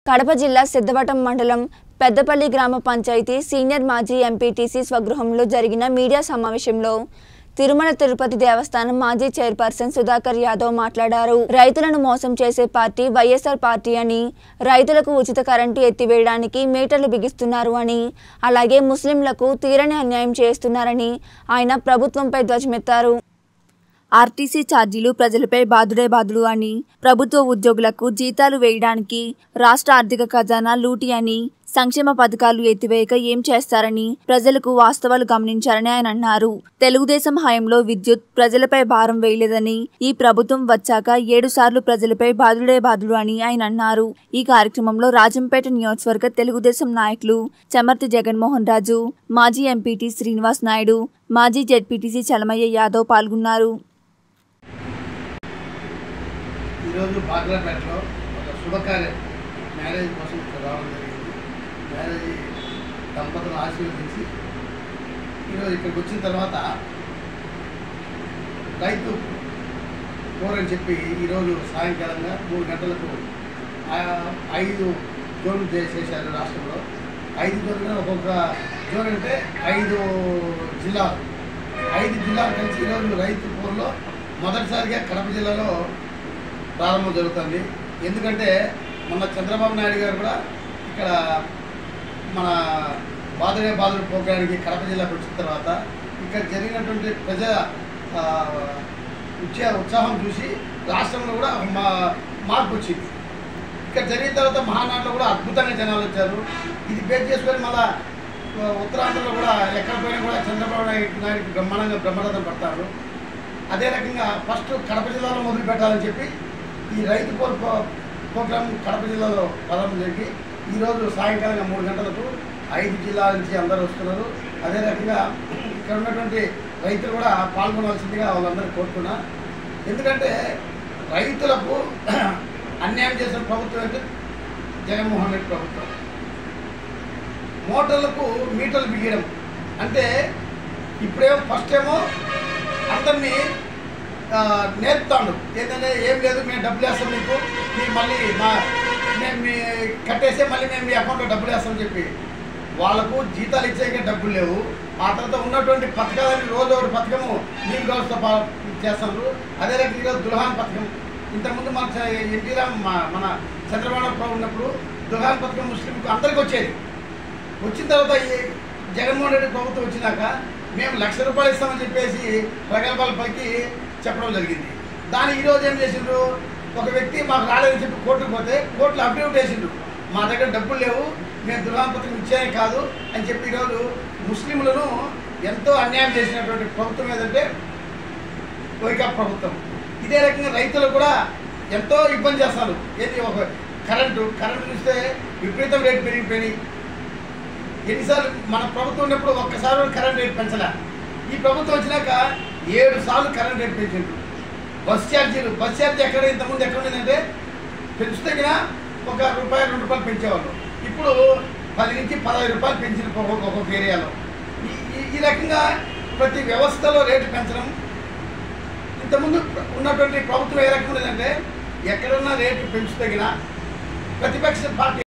కడప జిల్లా సిద్ధవటం మండలం పెద్దపల్లి గ్రామ పంచాయతీ సీనియర్ మాజీ ఎంపీటీసీ స్వగృహంలో జరిగిన మీడియా సమావేశంలో తిరుమల తిరుపతి దేవస్థానం మాజీ చైర్పర్సన్ సుధాకర్ యాదవ్ మాట్లాడారు రైతులను మోసం చేసే పార్టీ వైఎస్ఆర్ పార్టీ అని రైతులకు ఉచిత కరెంటు ఎత్తివేయడానికి మీటర్లు బిగిస్తున్నారు అని అలాగే ముస్లింలకు తీరని అన్యాయం చేస్తున్నారని ఆయన ప్రభుత్వంపై ధ్వజమెత్తారు ఆర్టీసీ ఛార్జీలు ప్రజలపై బాదుడే బాదుడు అని ప్రభుత్వ ఉద్యోగులకు జీతాలు వేయడానికి రాష్ట్ర ఆర్థిక ఖజానా లూటి అని సంక్షేమ పథకాలు ఎత్తివేయక ఏం చేస్తారని ప్రజలకు వాస్తవాలు గమనించారని ఆయన అన్నారు తెలుగుదేశం హయాంలో విద్యుత్ ప్రజలపై భారం వేయలేదని ఈ ప్రభుత్వం వచ్చాక ఏడు సార్లు ప్రజలపై బాదుడే బాదుడు అని ఆయన అన్నారు ఈ కార్యక్రమంలో రాజంపేట నియోజకవర్గ తెలుగుదేశం నాయకులు చమర్తి జగన్మోహన్ రాజు మాజీ ఎంపీటీ శ్రీనివాస్ నాయుడు మాజీ జెడ్పీటీసీ చలమయ్య యాదవ్ పాల్గొన్నారు ఈరోజు బాగ్లాపేటలో ఒక శుభకార్యం మ్యారేజ్ కోసం ఇక్కడ రావడం జరిగింది మ్యారేజ్ దంపతులు ఆశీర్వదించి ఈరోజు ఇక్కడికి వచ్చిన తర్వాత రైతు కోరని చెప్పి ఈరోజు సాయంకాలంగా మూడు గంటలకు ఆ ఐదు జోన్లు చేసేసారు రాష్ట్రంలో ఐదు జోన్లు ఒక్కొక్క జోన్ అంటే ఐదు జిల్లాలు ఐదు జిల్లాలు కలిసి ఈరోజు రైతు పోర్లో మొదటిసారిగా కడప జిల్లాలో ప్రారంభం జరుగుతుంది ఎందుకంటే మొన్న చంద్రబాబు నాయుడు గారు కూడా ఇక్కడ మన బాధనే బాధలు ప్రోగ్రానికి కడప జిల్లాకు వచ్చిన తర్వాత ఇక్కడ జరిగినటువంటి ప్రజల ఆ, ఉత్సా ఉత్సాహం చూసి రాష్ట్రంలో కూడా మా మార్పు వచ్చింది ఇక్కడ జరిగిన తర్వాత మహానాడులో కూడా అద్భుతంగా జనాలు వచ్చారు ఇది బేస్ చేసుకొని మళ్ళా ఆ, ఉత్తరాంధ్రలో కూడా ఎక్కడ పోయినా కూడా చంద్రబాబు నాయుడు నాయుడికి బ్రహ్మాండంగా బ్రహ్మరథం పడతారు అదే రకంగా ఫస్ట్ కడప జిల్లాలో మొదలు పెట్టాలని చెప్పి ఈ రైతు పోర్ ప్రో- ప్రోగ్రాం కడప జిల్లాలో ప్రారంభం జరిగి ఈరోజు సాయంకాలంగా మూడు గంటలకు ఐదు జిల్లాల నుంచి అందరూ వస్తున్నారు అదే రకంగా ఇక్కడ ఉన్నటువంటి రైతులు కూడా పాల్గొనవలసిందిగా వాళ్ళందరూ కోరుతున్నా ఎందుకంటే రైతులకు అన్యాయం చేసిన ప్రభుత్వం అయితే జగన్మోహన్ రెడ్డి ప్రభుత్వం మోటార్లకు మీటర్లు బిగియడం అంటే ఇప్పుడేమో ఫస్ట్ ఏమో అందరినీ ఆ, నేర్పుతాడు ఏంటంటే ఏం లేదు మేము డబ్బులు వేస్తాం మీకు మీరు మళ్ళీ మా మేము మీ కట్టేస్తే మళ్ళీ మేము మీ అకౌంట్లో డబ్బులు వేస్తామని చెప్పి వాళ్ళకు జీతాలు ఇచ్చేకే డబ్బులు లేవు ఆ తర్వాత ఉన్నటువంటి పథకాలని రోజు ఒకటి పథకము నీళ్ళు గౌరవతో పా చేస్తున్నారు అదే రకంగా ఈరోజు దుల్హాన్ పథకం ఇంతకుముందు మన చ- ఎన్టీ రామ్ మా- మన చంద్రబాబు నాయుడు ఉన్నప్పుడు దుల్హాన్ పథకం ముస్లింకు అందరికీ వచ్చేది వచ్చిన తర్వాత ఈ జగన్మోహన్ రెడ్డి ప్రభుత్వం వచ్చినాక మేము లక్ష రూపాయలు ఇస్తామని చెప్పేసి ప్రగల్భాల పైకి చెప్పడం జరిగింది దాని ఈరోజు ఏం చేసిండ్రు ఒక వ్యక్తి మాకు రాలేదని చెప్పి కోర్టుకు పోతే కోర్టులో అఫిడవిట్ వేసిండ్రు మా దగ్గర డబ్బులు లేవు మేము దుర్గాం పత్రం ఇచ్చేదే కాదు అని చెప్పి ఈరోజు ముస్లింలను ఎంతో అన్యాయం చేసినటువంటి ప్రభుత్వం ఏదంటే వైకా ప్రభుత్వం ఇదే రకంగా రైతులు కూడా ఎంతో ఇబ్బంది చేస్తారు ఏంటి ఒక కరెంటు కరెంటు చూస్తే విపరీతం రేటు పెరిగిపోయినాయి ఎన్నిసార్లు మన ప్రభుత్వం ఉన్నప్పుడు ఒక్కసారి కూడా కరెంట్ రేట్ పెంచలే ఈ ప్రభుత్వం వచ్చినాక ఏడు సార్లు కరెంట్ రేట్ పెంచిండు బస్ ఛార్జీలు బస్ ఛార్జీ ఎక్కడ ఇంతకుముందు ఎక్కడ ఉండేదంటే పెంచితే కూడా ఒక రూపాయి రెండు రూపాయలు పెంచేవాళ్ళు ఇప్పుడు పది నుంచి పదహైదు రూపాయలు పెంచిన ఒక్కొక్క ఒక్కొక్క ఏరియాలో ఈ ఈ- ఈ రకంగా ప్రతి వ్యవస్థలో రేటు పెంచడం ఇంతకుముందు ఉన్నటువంటి ప్రభుత్వం ఏ రకంగా ఉండేదంటే ఎక్కడున్నా రేటు పెంచుతగిన ప్రతిపక్ష పార్టీ